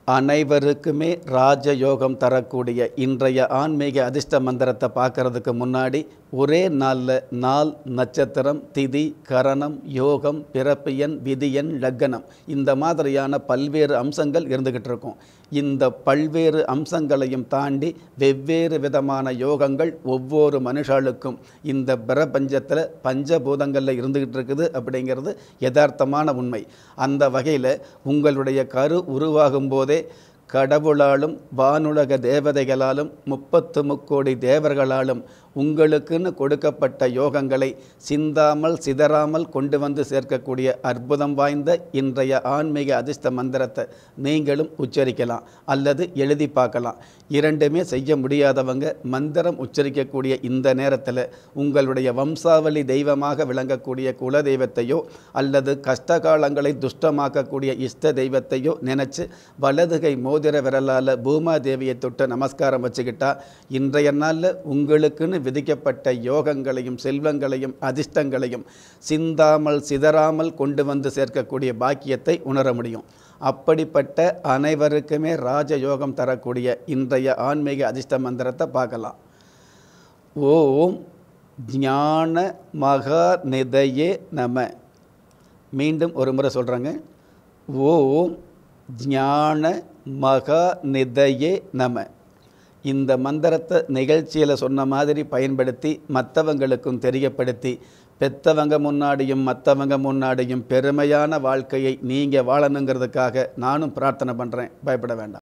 அனைவருக்குமே ராஜயோகம் தரக்கூடிய இன்றைய ஆன்மீக அதிர்ஷ்ட மந்திரத்தை பார்க்கறதுக்கு முன்னாடி ஒரே நாளில் நாள் நட்சத்திரம் திதி கரணம் யோகம் பிறப்பு எண் விதி எண் லக்னம் இந்த மாதிரியான பல்வேறு அம்சங்கள் இருந்துக்கிட்டு இருக்கும் இந்த பல்வேறு அம்சங்களையும் தாண்டி வெவ்வேறு விதமான யோகங்கள் ஒவ்வொரு மனுஷாளுக்கும் இந்த பிரபஞ்சத்தில் பஞ்சபூதங்களில் இருந்துக்கிட்டு இருக்குது அப்படிங்கிறது யதார்த்தமான உண்மை அந்த வகையில் உங்களுடைய கரு உருவாகும் போதே கடவுளாலும் வானுலக தேவதைகளாலும் முப்பத்து முக்கோடி தேவர்களாலும் உங்களுக்குன்னு கொடுக்கப்பட்ட யோகங்களை சிந்தாமல் சிதறாமல் கொண்டு வந்து சேர்க்கக்கூடிய அற்புதம் வாய்ந்த இன்றைய ஆன்மீக அதிர்ஷ்ட மந்திரத்தை நீங்களும் உச்சரிக்கலாம் அல்லது எழுதி பார்க்கலாம் இரண்டுமே செய்ய முடியாதவங்க மந்திரம் உச்சரிக்கக்கூடிய இந்த நேரத்தில் உங்களுடைய வம்சாவளி தெய்வமாக விளங்கக்கூடிய குல தெய்வத்தையோ அல்லது கஷ்டகாலங்களை துஷ்டமாக்கக்கூடிய இஷ்ட தெய்வத்தையோ நினச்சி வலதுகை மோதிர விரலால் பூமாதேவியை தொட்டு நமஸ்காரம் வச்சுக்கிட்டா இன்றைய நாளில் உங்களுக்குன்னு விதிக்கப்பட்ட யோகங்களையும் செல்வங்களையும் அதிர்ஷ்டங்களையும் சிந்தாமல் சிதறாமல் கொண்டு வந்து சேர்க்கக்கூடிய பாக்கியத்தை உணர முடியும் அப்படிப்பட்ட அனைவருக்குமே ராஜயோகம் தரக்கூடிய இன்றைய ஆன்மீக அதிர்ஷ்ட மந்திரத்தை பார்க்கலாம் ஓம் ஞான மகா நிதையே நம மீண்டும் ஒரு முறை சொல்கிறேங்க ஓம் ஞான மகா நிதையே நம இந்த மந்திரத்தை நிகழ்ச்சியில் சொன்ன மாதிரி பயன்படுத்தி மற்றவங்களுக்கும் தெரியப்படுத்தி பெத்தவங்க முன்னாடியும் மற்றவங்க முன்னாடியும் பெருமையான வாழ்க்கையை நீங்கள் வாழணுங்கிறதுக்காக நானும் பிரார்த்தனை பண்ணுறேன் பயப்பட வேண்டாம்